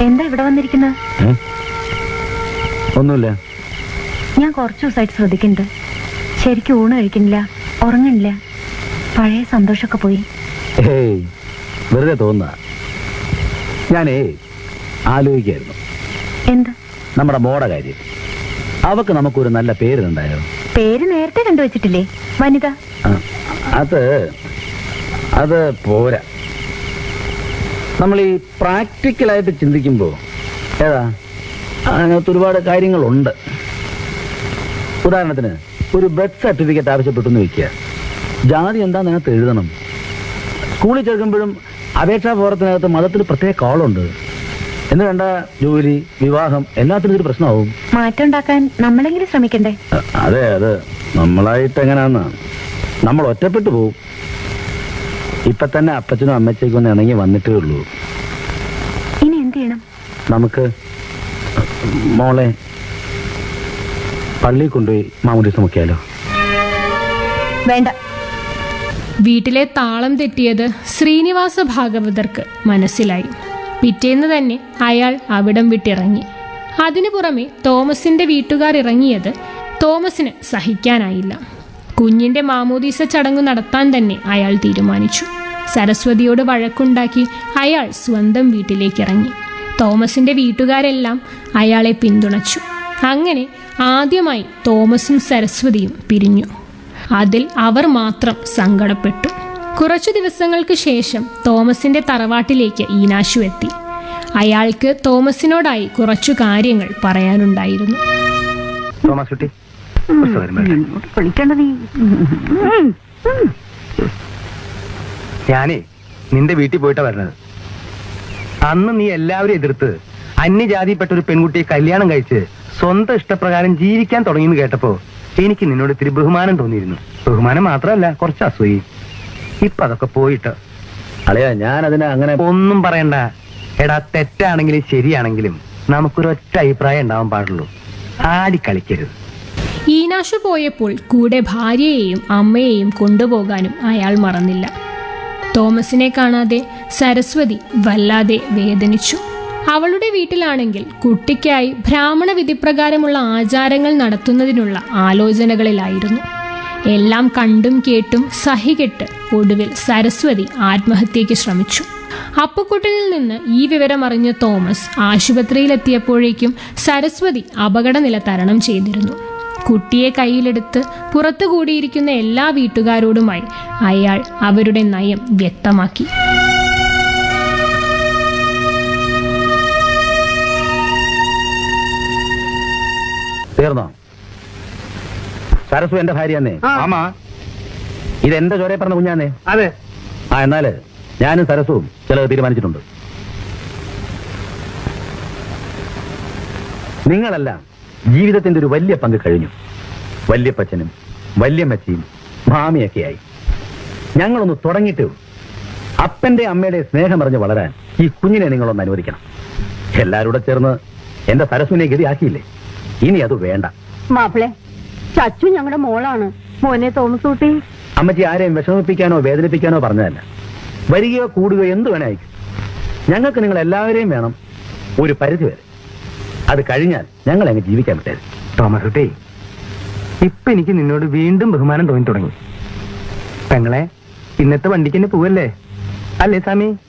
എന്താ ഇവിടെ വന്നിരിക്കുന്നത് ഏ? ഒന്നുമില്ല ഞാൻ കുറച്ചു ദിവസമായിട്ട് ശ്രദ്ധിക്കുന്നുണ്ട് ശരിക്കും ഊണ് കഴിക്കുന്നില്ല ഉറങ്ങണില്ല പഴയ സന്തോഷമൊക്കെ പോയി ഏയ് വെറുതെ തോന്നുക ഞാനേ ആലോചിക്കായിരുന്നു എന്ത് നമ്മുടെ മോടെ കാര്യം അവക്ക് നമുക്കൊരു നല്ല പേരുണ്ടായോ പേര് നേരത്തെ കണ്ടുവച്ചിട്ടില്ലേ വനിത ആ, അത് അത് പോരാ നമ്മൾ ഈ പ്രാക്ടിക്കലായിട്ട് ചിന്തിക്കുമ്പോൾ ഏതാ അതിനകത്ത് ഒരുപാട് കാര്യങ്ങളുണ്ട് ഉദാഹരണത്തിന് ഒരു ബർത്ത് സർട്ടിഫിക്കറ്റ് ആവശ്യപ്പെട്ടെന്ന് വെക്കുക ജാതി എന്താന്ന് അതിനകത്ത് എഴുതണം സ്കൂളിൽ ചേർക്കുമ്പോഴും അപേക്ഷാ ഫോറത്തിനകത്ത് മതത്തിന് പ്രത്യേക കോളുണ്ട് എന്ന് വേണ്ട ജോലി വിവാഹം എല്ലാത്തിനും ഇതൊരു പ്രശ്നമാവും മാറ്റം ഉണ്ടാക്കാൻ നമ്മളെങ്കിലും ശ്രമിക്കണ്ടേ അ- അതെ അത് നമ്മളായിട്ട് എങ്ങനെയാന്ന് നമ്മൾ ഒറ്റപ്പെട്ടു പോവും ഇപ്പൊ തന്നെ അപ്പച്ചനും അമ്മച്ചേക്കും ഒന്ന് ഇണങ്ങി വന്നിട്ടേ ഉള്ളൂ ഇനി എന്ത് ചെയ്യണം നമുക്ക് മോളെ പള്ളിയിൽ കൊണ്ടുപോയി മാമുദീസ മുക്കിയാലോ വേണ്ട വീട്ടിലെ താളം തെറ്റിയത് ശ്രീനിവാസ ഭാഗവതർക്ക് മനസ്സിലായി പിറ്റേന്ന് തന്നെ അയാൾ അവിടം വിട്ടിറങ്ങി അതിനു പുറമെ തോമസിന്റെ വീട്ടുകാർ ഇറങ്ങിയത് തോമസിന് സഹിക്കാനായില്ല കുഞ്ഞിന്റെ മാമോദീസ ചടങ്ങ് നടത്താൻ തന്നെ അയാൾ തീരുമാനിച്ചു സരസ്വതിയോട് വഴക്കുണ്ടാക്കി അയാൾ സ്വന്തം വീട്ടിലേക്ക് ഇറങ്ങി തോമസിന്റെ വീട്ടുകാരെല്ലാം അയാളെ പിന്തുണച്ചു അങ്ങനെ ആദ്യമായി തോമസും സരസ്വതിയും പിരിഞ്ഞു അതിൽ അവർ മാത്രം സങ്കടപ്പെട്ടു കുറച്ചു ദിവസങ്ങൾക്ക് ശേഷം തോമസിന്റെ തറവാട്ടിലേക്ക് ഈനാശു എത്തി അയാൾക്ക് തോമസിനോടായി കുറച്ചു കാര്യങ്ങൾ പറയാനുണ്ടായിരുന്നു തോമസ് കുട്ടി വിളിക്കണ്ട നീ ഞാനേ നിന്റെ വീട്ടിൽ പോയിട്ടാ വരുന്നത് അന്ന് നീ എല്ലാവരും എതിർത്ത് അന്യജാതിപ്പെട്ട ഒരു പെൺകുട്ടിയെ കല്യാണം കഴിച്ച് സ്വന്തം ഇഷ്ടപ്രകാരം ജീവിക്കാൻ തുടങ്ങിയെന്ന് കേട്ടപ്പോ എനിക്ക് നിന്നോട് ഇത്തിരി ബഹുമാനം തോന്നിയിരുന്നു ബഹുമാനം മാത്രമല്ല കുറച്ച് അസൂയി ഇപ്പൊ അതൊക്കെ പോയിട്ട് അളയാ ഞാൻ അതിനെ അങ്ങനെ ഒന്നും പറയണ്ട എടാ തെറ്റാണെങ്കിലും ശരിയാണെങ്കിലും നമുക്കൊരൊറ്റ അഭിപ്രായം ഉണ്ടാവാൻ പാടുള്ളൂ ആടി കളിക്കരുത് ഈനാശു പോയപ്പോൾ കൂടെ ഭാര്യയെയും അമ്മയെയും കൊണ്ടുപോകാനും അയാൾ മറന്നില്ല തോമസിനെ കാണാതെ സരസ്വതി വല്ലാതെ വേദനിച്ചു അവളുടെ വീട്ടിലാണെങ്കിൽ കുട്ടിക്കായി ബ്രാഹ്മണ വിധിപ്രകാരമുള്ള ആചാരങ്ങൾ നടത്തുന്നതിനുള്ള ആലോചനകളിലായിരുന്നു എല്ലാം കണ്ടും കേട്ടും സഹികെട്ട് ഒടുവിൽ സരസ്വതി ആത്മഹത്യയ്ക്ക് ശ്രമിച്ചു അപ്പുക്കുട്ടനിൽ നിന്ന് ഈ വിവരം അറിഞ്ഞ തോമസ് ആശുപത്രിയിലെത്തിയപ്പോഴേക്കും സരസ്വതി അപകടനില തരണം ചെയ്തിരുന്നു കുട്ടിയെ കയ്യിലെടുത്ത് പുറത്തു കൂടിയിരിക്കുന്ന എല്ലാ വീട്ടുകാരോടുമായി അയാൾ അവരുടെ നയം വ്യക്തമാക്കി തീർന്നോ സരസു എന്റെ ഭാര്യയാന്നേ ആമാ ഇതെന്റെ ചോരെ പറഞ്ഞ കുഞ്ഞാന്നേ അതെ ആ എന്നാല് ഞാനും സരസുവും ചിലത് തീരുമാനിച്ചിട്ടുണ്ട് നിങ്ങളെല്ലാം ജീവിതത്തിന്റെ ഒരു വലിയ പങ്ക് കഴിഞ്ഞു വല്യപ്പച്ചനും വല്യമ്മച്ചിയും മാമിയൊക്കെയായി ഞങ്ങളൊന്ന് തുടങ്ങിയിട്ടേ ഉള്ളൂ അപ്പന്റെ അമ്മയുടെ സ്നേഹമറിഞ്ഞ് വളരാൻ ഈ കുഞ്ഞിനെ നിങ്ങളൊന്ന് അനുവദിക്കണം എല്ലാവരും കൂടെ ചേർന്ന് എന്റെ സരസുവിനെ ഗതിയാക്കിയില്ലേ ഇനി അത് വേണ്ട മാപ്പിളെ ചച്ചു ഞങ്ങളുടെ മോളാണ് മോനെ തോമസ് കുട്ടി അമ്മച്ചി ആരെയും വിഷമിപ്പിക്കാനോ വേദനിപ്പിക്കാനോ പറഞ്ഞതല്ല വരികയോ കൂടുകയോ എന്ത് വേണേ അയക്കും ഞങ്ങൾക്ക് നിങ്ങൾ എല്ലാവരെയും വേണം ഒരു പരിധി വരെ അത് കഴിഞ്ഞാൽ ഞങ്ങൾ അങ്ങ് ജീവിക്കാൻ പറ്റരുത് തോമസ് കുട്ടി ഇപ്പൊ എനിക്ക് നിന്നോട് വീണ്ടും ബഹുമാനം തോന്നി തുടങ്ങി പെങ്ങളെ ഇന്നത്തെ വണ്ടിക്ക് തന്നെ പോവല്ലേ അല്ലേ സ്വാമി